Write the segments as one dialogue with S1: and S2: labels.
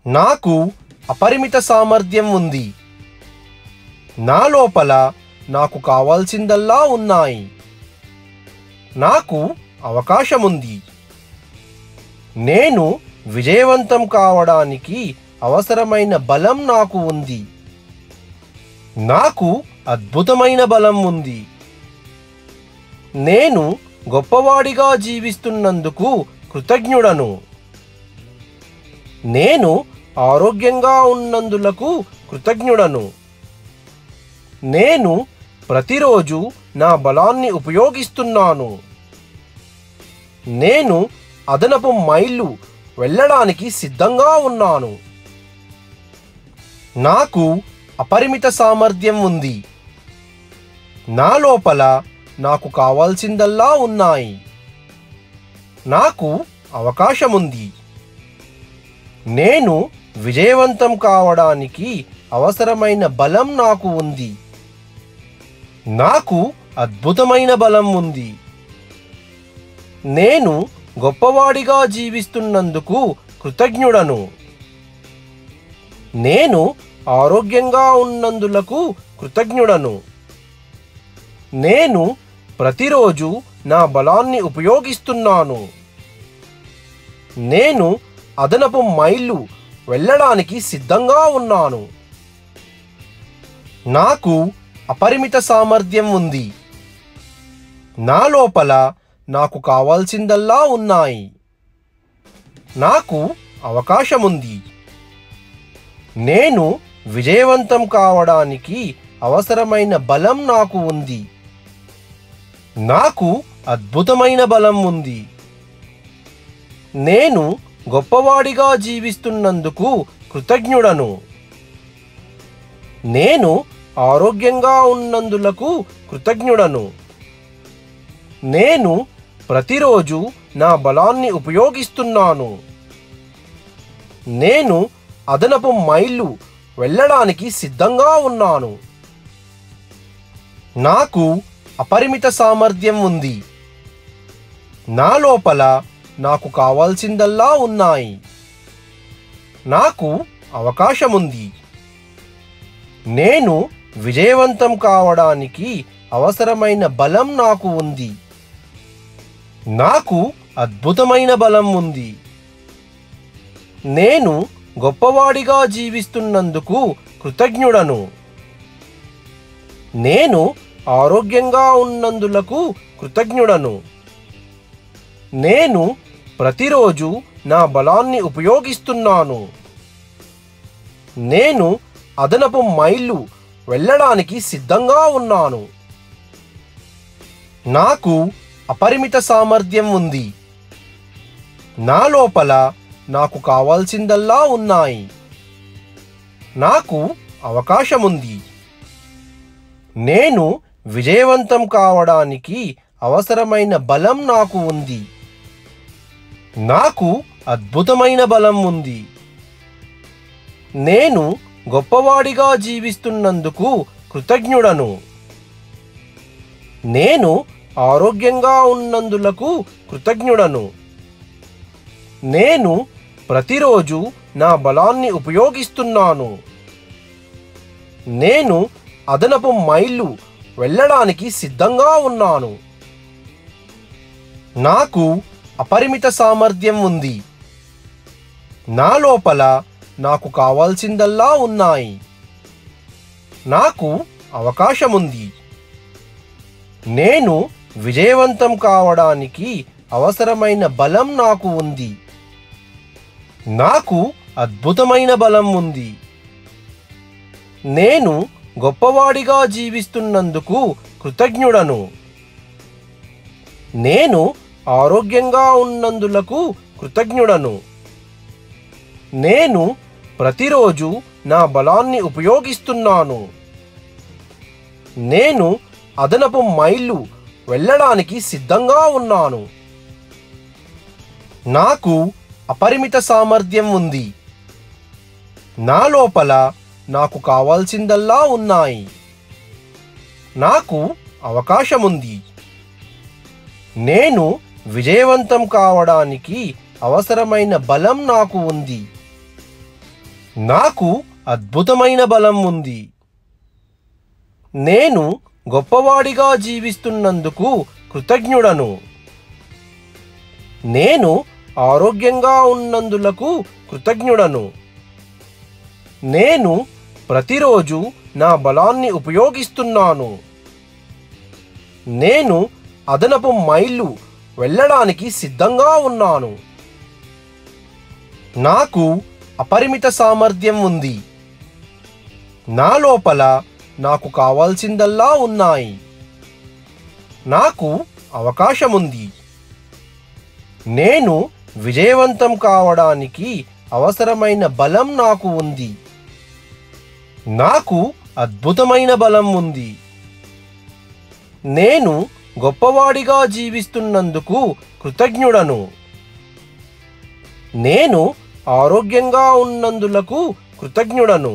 S1: నాకు అపరిమిత సామర్థ్యం ఉంది నా లోపల నాకు కావాల్సిందల్లా ఉన్నాయి నాకు అవకాశం ఉంది నేను విజయవంతం కావడానికి అవసరమైన బలం నాకు ఉంది నాకు అద్భుతమైన బలం ఉంది నేను గొప్పవాడిగా జీవిస్తున్నందుకు కృతజ్ఞుడను నేను ఆరోగ్యంగా ఉన్నందులకు కృతజ్ఞుడను నేను ప్రతిరోజు నా బలాన్ని ఉపయోగిస్తున్నాను నేను అదనపు మైళ్ళు వెళ్ళడానికి సిద్ధంగా ఉన్నాను నాకు అపరిమిత సామర్థ్యం ఉంది నా లోపల నాకు కావాల్సిందల్లా ఉన్నాయి నాకు అవకాశం ఉంది నేను విజయవంతం కావడానికి అవసరమైన బలం నాకు ఉంది నాకు అద్భుతమైన బలం ఉంది నేను గొప్పవాడిగా జీవిస్తున్నందుకు కృతజ్ఞుడను నేను ఆరోగ్యంగా ఉన్నందులకు కృతజ్ఞుడను నేను ప్రతిరోజు నా బలాన్ని ఉపయోగిస్తున్నాను నేను అదనపు మైళ్ళు వెళ్ళడానికి సిద్ధంగా ఉన్నాను నాకు అపరిమిత సామర్థ్యం ఉంది నా లోపల నాకు కావాల్సిందల్లా ఉన్నాయి నాకు అవకాశం ఉంది నేను విజయవంతం కావడానికి అవసరమైన బలం నాకు ఉంది నాకు అద్భుతమైన బలం ఉంది నేను గొప్పవాడిగా జీవిస్తున్నందుకు కృతజ్ఞుడను నేను ఆరోగ్యంగా ఉన్నందులకు కృతజ్ఞుడను నేను ప్రతిరోజు నా బలాన్ని ఉపయోగిస్తున్నాను నేను అదనపు మైళ్ళు వెళ్ళడానికి సిద్ధంగా ఉన్నాను నాకు అపరిమిత సామర్థ్యం ఉంది నా లోపల నాకు కావాల్సిందల్లా ఉన్నాయి నాకు అవకాశం ఉంది నేను విజయవంతం కావడానికి అవసరమైన బలం నాకు ఉంది నాకు అద్భుతమైన బలం ఉంది నేను గొప్పవాడిగా జీవిస్తున్నందుకు కృతజ్ఞుడను నేను ఆరోగ్యంగా ఉన్నందులకు కృతజ్ఞుడను నేను ప్రతిరోజు నా బలాన్ని ఉపయోగిస్తున్నాను నేను అదనపు మైళ్ళు వెళ్ళడానికి సిద్ధంగా ఉన్నాను నాకు అపరిమిత సామర్థ్యం ఉంది నా లోపల నాకు కావాల్సిందల్లా ఉన్నాయి నాకు అవకాశం ఉంది నేను విజయవంతం కావడానికి అవసరమైన బలం నాకు ఉంది నాకు అద్భుతమైన బలం ఉంది నేను గొప్పవాడిగా జీవిస్తున్నందుకు కృతజ్ఞుడను నేను ఆరోగ్యంగా ఉన్నందులకు కృతజ్ఞుడను నేను ప్రతిరోజు నా బలాన్ని ఉపయోగిస్తున్నాను నేను అదనపు మైళ్ళు వెళ్ళడానికి సిద్ధంగా ఉన్నాను నాకు అపరిమిత సామర్థ్యం ఉంది నా లోపల నాకు కావాల్సిందల్లా ఉన్నాయి నాకు అవకాశం ఉంది నేను విజయవంతం కావడానికి అవసరమైన బలం నాకు ఉంది నాకు అద్భుతమైన బలం ఉంది నేను గొప్పవాడిగా జీవిస్తున్నందుకు కృతజ్ఞుడను నేను ఆరోగ్యంగా ఉన్నందులకు కృతజ్ఞుడను నేను ప్రతిరోజు నా బలాన్ని ఉపయోగిస్తున్నాను నేను అదనపు మైళ్ళు వెళ్ళడానికి సిద్ధంగా ఉన్నాను నాకు అపరిమిత సామర్థ్యం ఉంది నా లోపల నాకు కావాల్సిందల్లా ఉన్నాయి నాకు అవకాశం ఉంది నేను విజయవంతం కావడానికి అవసరమైన బలం నాకు ఉంది నాకు అద్భుతమైన బలం ఉంది నేను గొప్పవాడిగా జీవిస్తున్నందుకు కృతజ్ఞుడను నేను ఆరోగ్యంగా ఉన్నందులకు కృతజ్ఞుడను నేను ప్రతిరోజు నా బలాన్ని ఉపయోగిస్తున్నాను నేను అదనపు మైళ్ళు వెళ్ళడానికి సిద్ధంగా ఉన్నాను నాకు అపరిమిత సామర్థ్యం ఉంది నా లోపల నాకు కావాల్సిందల్లా ఉన్నాయి నాకు అవకాశం ఉంది నేను విజయవంతం కావడానికి అవసరమైన బలం నాకు ఉంది నాకు అద్భుతమైన బలం ఉంది నేను గొప్పవాడిగా జీవిస్తున్నందుకు కృతజ్ఞుడను నేను ఆరోగ్యంగా ఉన్నందులకు కృతజ్ఞుడను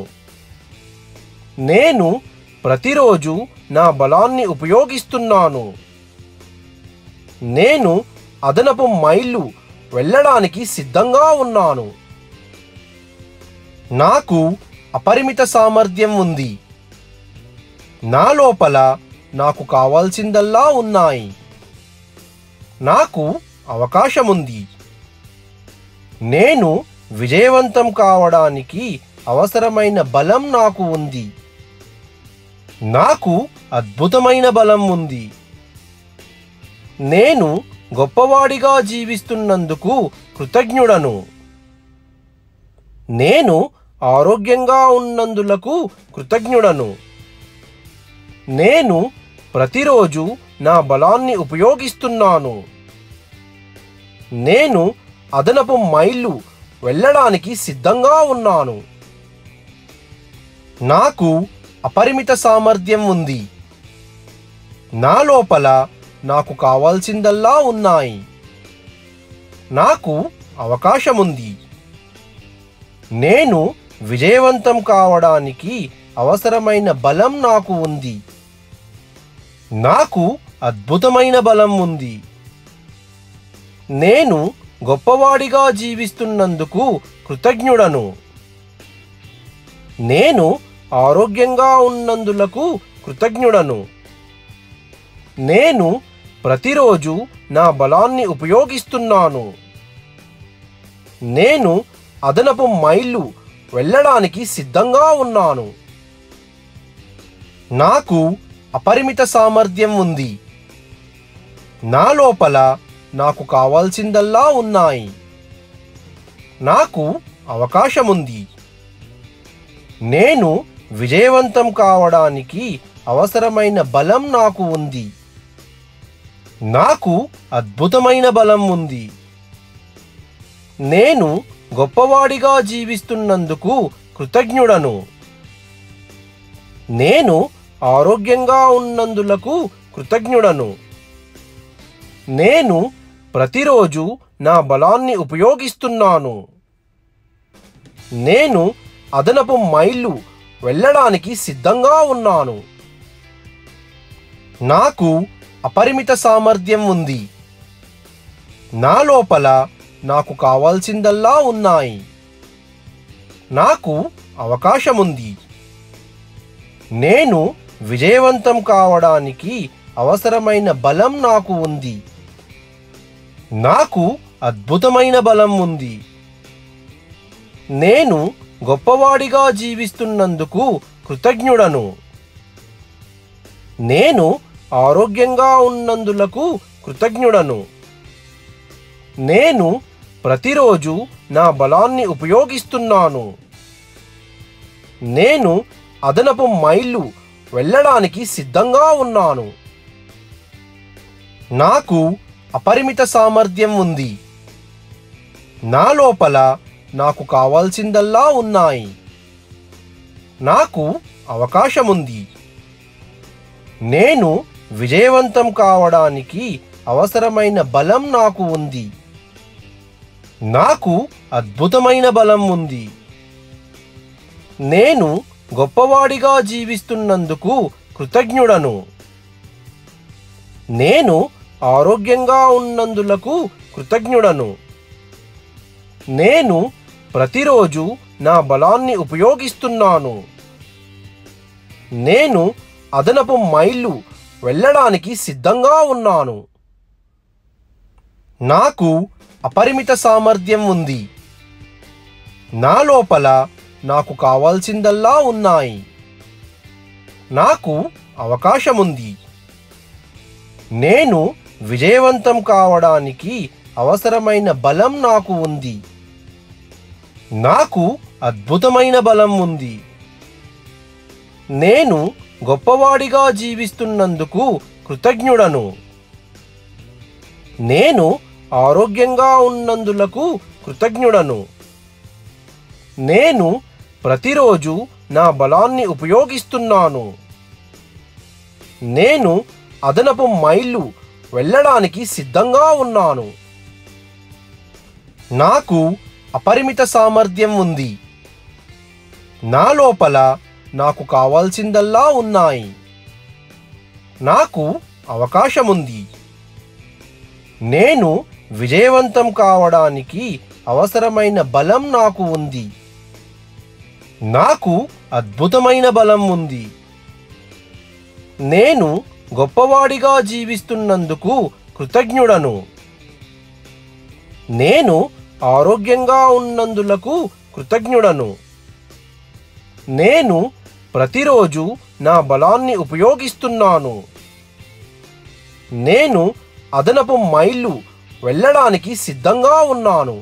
S1: నేను ప్రతిరోజు నా బలాన్ని ఉపయోగిస్తున్నాను నేను అదనపు మైళ్ళు వెళ్ళడానికి సిద్ధంగా ఉన్నాను నాకు అపరిమిత సామర్థ్యం ఉంది నా లోపల నాకు కావాల్సిందల్లా ఉన్నాయి నాకు అవకాశం ఉంది నేను విజయవంతం కావడానికి అవసరమైన బలం నాకు ఉంది నాకు అద్భుతమైన బలం ఉంది నేను గొప్పవాడిగా జీవిస్తున్నందుకు కృతజ్ఞుడను నేను ఆరోగ్యంగా ఉన్నందులకు కృతజ్ఞుడను నేను ప్రతిరోజు నా బలాన్ని ఉపయోగిస్తున్నాను నేను అదనపు మైళ్ళు వెళ్ళడానికి సిద్ధంగా ఉన్నాను నాకు అపరిమిత సామర్థ్యం ఉంది నా లోపల నాకు కావాల్సిందల్లా ఉన్నాయి నాకు అవకాశం ఉంది నేను విజయవంతం కావడానికి అవసరమైన బలం నాకు ఉంది నాకు అద్భుతమైన బలం ఉంది నేను గొప్పవాడిగా జీవిస్తున్నందుకు కృతజ్ఞుడను నేను ఆరోగ్యంగా ఉన్నందులకు కృతజ్ఞుడను నేను ప్రతిరోజు నా బలాన్ని ఉపయోగిస్తున్నాను నేను అదనపు మైళ్ళు వెళ్ళడానికి సిద్ధంగా ఉన్నాను నాకు అపరిమిత సామర్థ్యం ఉంది నా లోపల నాకు కావాల్సిందల్లా ఉన్నాయి నాకు అవకాశం ఉంది నేను విజయవంతం కావడానికి అవసరమైన బలం నాకు ఉంది నాకు అద్భుతమైన బలం ఉంది నేను గొప్పవాడిగా జీవిస్తున్నందుకు కృతజ్ఞుడను నేను ఆరోగ్యంగా ఉన్నందులకు కృతజ్ఞుడను నేను ప్రతిరోజు నా బలాన్ని ఉపయోగిస్తున్నాను నేను అదనపు మైళ్ళు వెళ్ళడానికి సిద్ధంగా ఉన్నాను నాకు అపరిమిత సామర్థ్యం ఉంది నా లోపల నాకు కావాల్సిందల్లా ఉన్నాయి నాకు అవకాశం ఉంది నేను విజయవంతం కావడానికి అవసరమైన బలం నాకు ఉంది నాకు అద్భుతమైన బలం ఉంది నేను గొప్పవాడిగా జీవిస్తున్నందుకు కృతజ్ఞుడను నేను ఆరోగ్యంగా ఉన్నందులకు కృతజ్ఞుడను నేను ప్రతిరోజు నా బలాన్ని ఉపయోగిస్తున్నాను నేను అదనపు మైళ్ళు వెళ్ళడానికి సిద్ధంగా ఉన్నాను నాకు అపరిమిత సామర్థ్యం ఉంది నా లోపల నాకు కావాల్సిందల్లా ఉన్నాయి నాకు అవకాశం ఉంది నేను విజయవంతం కావడానికి అవసరమైన బలం నాకు ఉంది నాకు అద్భుతమైన బలం ఉంది నేను గొప్పవాడిగా జీవిస్తున్నందుకు కృతజ్ఞుడను నేను ఆరోగ్యంగా ఉన్నందులకు కృతజ్ఞుడను నేను ప్రతిరోజు నా బలాన్ని ఉపయోగిస్తున్నాను నేను అదనపు మైళ్ళు వెళ్ళడానికి సిద్ధంగా ఉన్నాను నాకు అపరిమిత సామర్థ్యం ఉంది నా లోపల నాకు కావాల్సిందల్లా ఉన్నాయి నాకు అవకాశం ఉంది నేను విజయవంతం కావడానికి అవసరమైన బలం నాకు ఉంది నాకు అద్భుతమైన బలం ఉంది నేను గొప్పవాడిగా జీవిస్తున్నందుకు కృతజ్ఞుడను నేను ఆరోగ్యంగా ఉన్నందులకు కృతజ్ఞుడను నేను ప్రతిరోజు నా బలాన్ని ఉపయోగిస్తున్నాను నేను అదనపు మైళ్ళు వెళ్ళడానికి సిద్ధంగా ఉన్నాను నాకు అపరిమిత సామర్థ్యం ఉంది నా లోపల నాకు కావాల్సిందల్లా ఉన్నాయి నాకు అవకాశం ఉంది నేను విజయవంతం కావడానికి అవసరమైన బలం నాకు ఉంది నాకు అద్భుతమైన బలం ఉంది నేను గొప్పవాడిగా జీవిస్తున్నందుకు కృతజ్ఞుడను నేను ఆరోగ్యంగా ఉన్నందులకు కృతజ్ఞుడను నేను ప్రతిరోజు నా బలాన్ని ఉపయోగిస్తున్నాను నేను అదనపు మైళ్ళు వెళ్ళడానికి సిద్ధంగా ఉన్నాను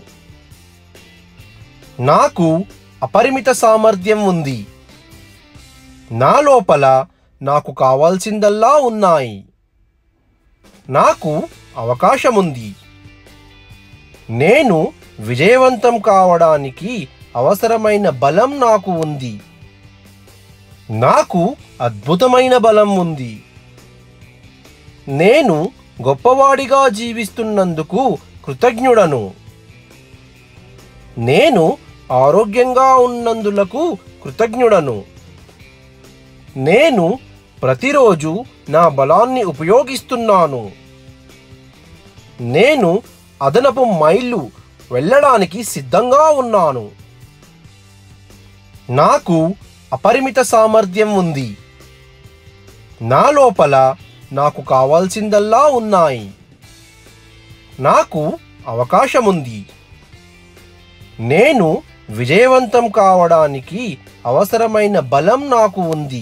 S1: నాకు అపరిమిత సామర్థ్యం ఉంది నా లోపల నాకు కావాల్సిందల్లా ఉన్నాయి నాకు అవకాశం ఉంది నేను విజయవంతం కావడానికి అవసరమైన బలం నాకు ఉంది నాకు అద్భుతమైన బలం ఉంది నేను గొప్పవాడిగా జీవిస్తున్నందుకు కృతజ్ఞుడను నేను ఆరోగ్యంగా ఉన్నందులకు కృతజ్ఞుడను నేను ప్రతిరోజు నా బలాన్ని ఉపయోగిస్తున్నాను నేను అదనపు మైళ్ళు వెళ్ళడానికి సిద్ధంగా ఉన్నాను నాకు అపరిమిత సామర్థ్యం ఉంది నా లోపల నాకు కావాల్సిందల్లా ఉన్నాయి నాకు అవకాశం ఉంది నేను విజయవంతం కావడానికి అవసరమైన బలం నాకు ఉంది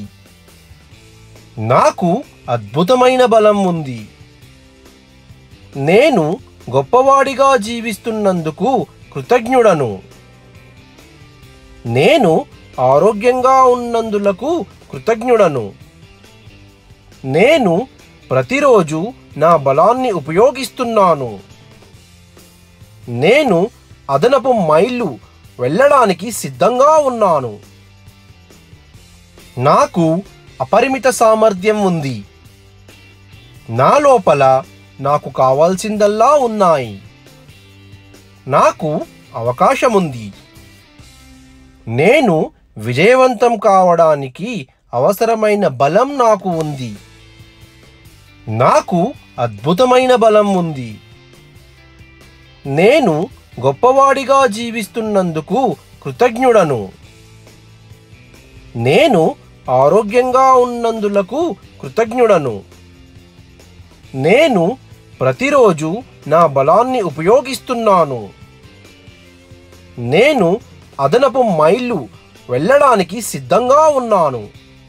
S1: నాకు అద్భుతమైన బలం ఉంది నేను గొప్పవాడిగా జీవిస్తున్నందుకు కృతజ్ఞుడను నేను ఆరోగ్యంగా ఉన్నందులకు కృతజ్ఞుడను నేను ప్రతిరోజు నా బలాన్ని ఉపయోగిస్తున్నాను నేను అదనపు మైళ్ళు వెళ్ళడానికి సిద్ధంగా ఉన్నాను నాకు అపరిమిత సామర్థ్యం ఉంది నా లోపల నాకు కావాల్సిందల్లా ఉన్నాయి నాకు అవకాశం ఉంది నేను విజయవంతం కావడానికి అవసరమైన బలం నాకు ఉంది నాకు అద్భుతమైన బలం ఉంది నేను గొప్పవాడిగా జీవిస్తున్నందుకు కృతజ్ఞుడను నేను ఆరోగ్యంగా ఉన్నందులకు కృతజ్ఞుడను నేను ప్రతిరోజు నా బలాన్ని ఉపయోగిస్తున్నాను నేను అదనపు మైళ్ళు వెళ్ళడానికి సిద్ధంగా ఉన్నాను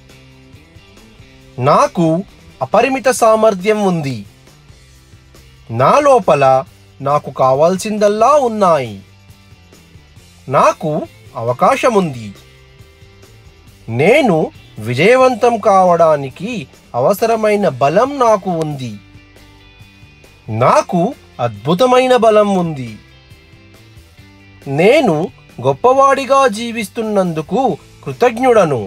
S1: నాకు అపరిమిత సామర్థ్యం ఉంది నా లోపల నాకు కావాల్సిందల్లా ఉన్నాయి నాకు అవకాశం ఉంది నేను విజయవంతం కావడానికి అవసరమైన బలం నాకు ఉంది నాకు అద్భుతమైన బలం ఉంది నేను గొప్పవాడిగా జీవిస్తున్నందుకు కృతజ్ఞుడను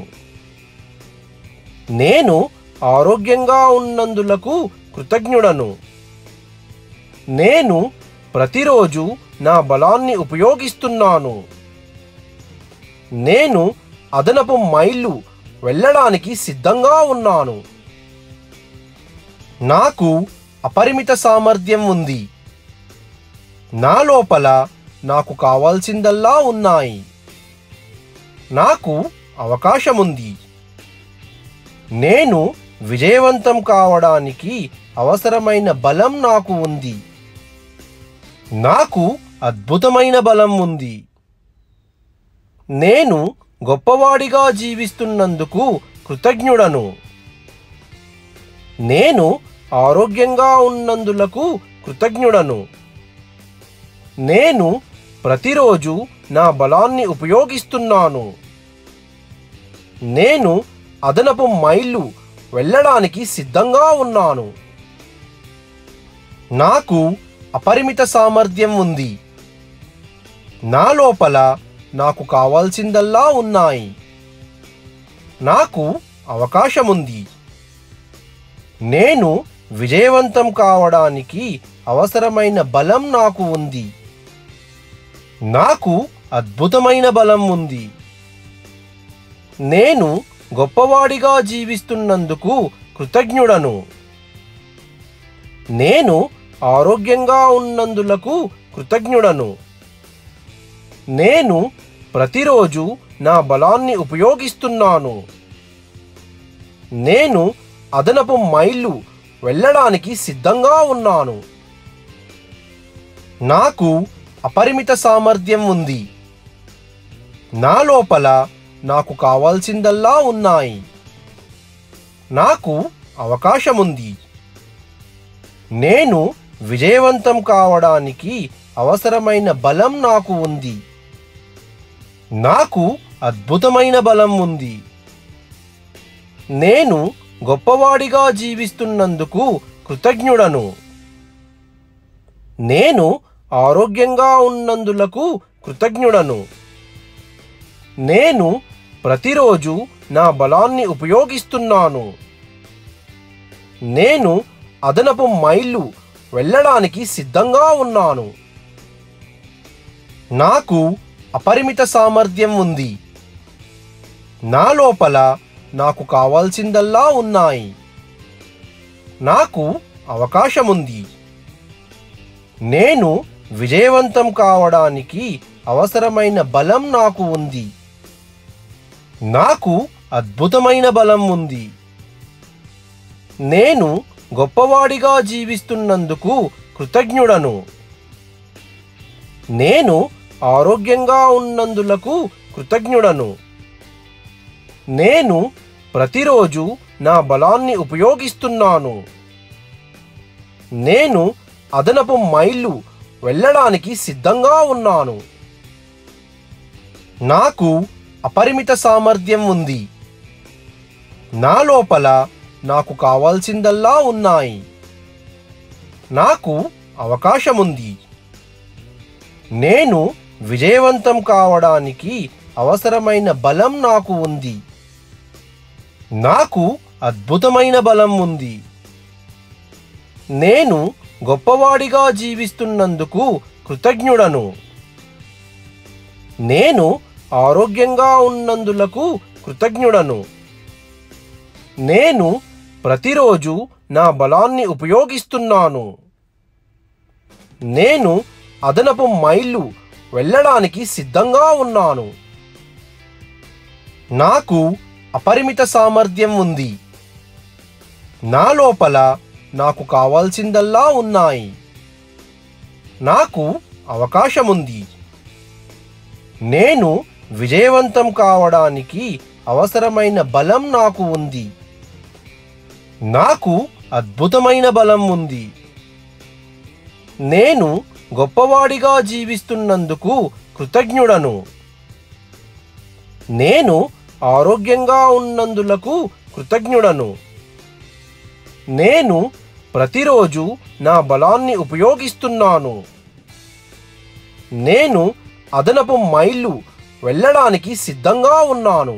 S1: నేను ఆరోగ్యంగా ఉన్నందులకు కృతజ్ఞుడను నేను ప్రతిరోజు నా బలాన్ని ఉపయోగిస్తున్నాను నేను అదనపు మైళ్ళు వెళ్ళడానికి సిద్ధంగా ఉన్నాను నాకు అపరిమిత సామర్థ్యం ఉంది నా లోపల నాకు కావాల్సిందల్లా ఉన్నాయి నాకు అవకాశం ఉంది నేను విజయవంతం కావడానికి అవసరమైన బలం నాకు ఉంది నాకు అద్భుతమైన బలం ఉంది నేను గొప్పవాడిగా జీవిస్తున్నందుకు కృతజ్ఞుడను నేను ఆరోగ్యంగా ఉన్నందులకు కృతజ్ఞుడను నేను ప్రతిరోజు నా బలాన్ని ఉపయోగిస్తున్నాను నేను అదనపు మైళ్ళు వెళ్ళడానికి సిద్ధంగా ఉన్నాను నాకు అపరిమిత సామర్థ్యం ఉంది నా లోపల నాకు కావాల్సిందల్లా ఉన్నాయి నాకు అవకాశం ఉంది నేను విజయవంతం కావడానికి అవసరమైన బలం నాకు ఉంది నాకు అద్భుతమైన బలం ఉంది నేను గొప్పవాడిగా జీవిస్తున్నందుకు కృతజ్ఞుడను నేను ఆరోగ్యంగా ఉన్నందులకు కృతజ్ఞుడను నేను ప్రతిరోజు నా బలాన్ని ఉపయోగిస్తున్నాను నేను అదనపు మైళ్ళు వెళ్ళడానికి సిద్ధంగా ఉన్నాను నాకు అపరిమిత సామర్థ్యం ఉంది నా లోపల నాకు కావాల్సిందల్లా ఉన్నాయి నాకు అవకాశం ఉంది నేను విజయవంతం కావడానికి అవసరమైన బలం నాకు ఉంది నాకు అద్భుతమైన బలం ఉంది నేను గొప్పవాడిగా జీవిస్తున్నందుకు కృతజ్ఞుడను నేను ఆరోగ్యంగా ఉన్నందులకు కృతజ్ఞుడను నేను ప్రతిరోజు నా బలాన్ని ఉపయోగిస్తున్నాను నేను అదనపు మైళ్ళు వెళ్ళడానికి సిద్ధంగా ఉన్నాను నాకు అపరిమిత సామర్థ్యం ఉంది నా లోపల నాకు కావాల్సిందల్లా ఉన్నాయి నాకు అవకాశం ఉంది నేను విజయవంతం కావడానికి అవసరమైన బలం నాకు ఉంది నాకు అద్భుతమైన బలం ఉంది నేను గొప్పవాడిగా జీవిస్తున్నందుకు కృతజ్ఞుడను నేను ఆరోగ్యంగా ఉన్నందులకు కృతజ్ఞుడను నేను ప్రతిరోజు నా బలాన్ని ఉపయోగిస్తున్నాను నేను అదనపు మైళ్ళు వెళ్ళడానికి సిద్ధంగా ఉన్నాను నాకు అపరిమిత సామర్థ్యం ఉంది నా లోపల నాకు కావాల్సిందల్లా ఉన్నాయి నాకు అవకాశం ఉంది నేను విజయవంతం కావడానికి అవసరమైన బలం నాకు ఉంది నాకు అద్భుతమైన బలం ఉంది నేను గొప్పవాడిగా జీవిస్తున్నందుకు కృతజ్ఞుడను నేను ఆరోగ్యంగా ఉన్నందులకు కృతజ్ఞుడను నేను ప్రతిరోజు నా బలాన్ని ఉపయోగిస్తున్నాను నేను అదనపు మైళ్ళు వెళ్ళడానికి సిద్ధంగా ఉన్నాను నాకు అపరిమిత సామర్థ్యం ఉంది నా లోపల నాకు కావాల్సిందల్లా ఉన్నాయి నాకు అవకాశం ఉంది నేను విజయవంతం కావడానికి అవసరమైన బలం నాకు ఉంది నాకు అద్భుతమైన బలం ఉంది నేను గొప్పవాడిగా జీవిస్తున్నందుకు కృతజ్ఞుడను నేను ఆరోగ్యంగా ఉన్నందులకు కృతజ్ఞుడను నేను ప్రతిరోజు నా బలాన్ని ఉపయోగిస్తున్నాను నేను అదనపు మైళ్ళు వెళ్ళడానికి సిద్ధంగా ఉన్నాను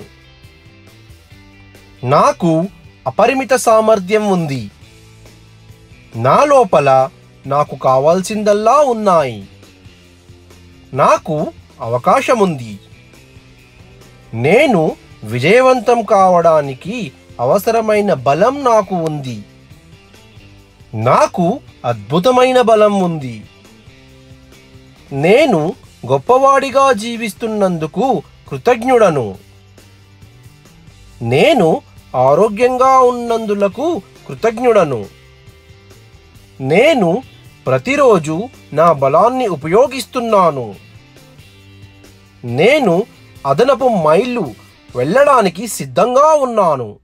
S1: నాకు అపరిమిత సామర్థ్యం ఉంది నా లోపల నాకు కావాల్సిందల్లా ఉన్నాయి నాకు అవకాశం ఉంది నేను విజయవంతం కావడానికి అవసరమైన బలం నాకు ఉంది నాకు అద్భుతమైన బలం ఉంది నేను గొప్పవాడిగా జీవిస్తున్నందుకు కృతజ్ఞుడను నేను ఆరోగ్యంగా ఉన్నందులకు కృతజ్ఞుడను నేను ప్రతిరోజు నా బలాన్ని ఉపయోగిస్తున్నాను నేను అదనపు మైళ్ళు వెళ్ళడానికి సిద్ధంగా ఉన్నాను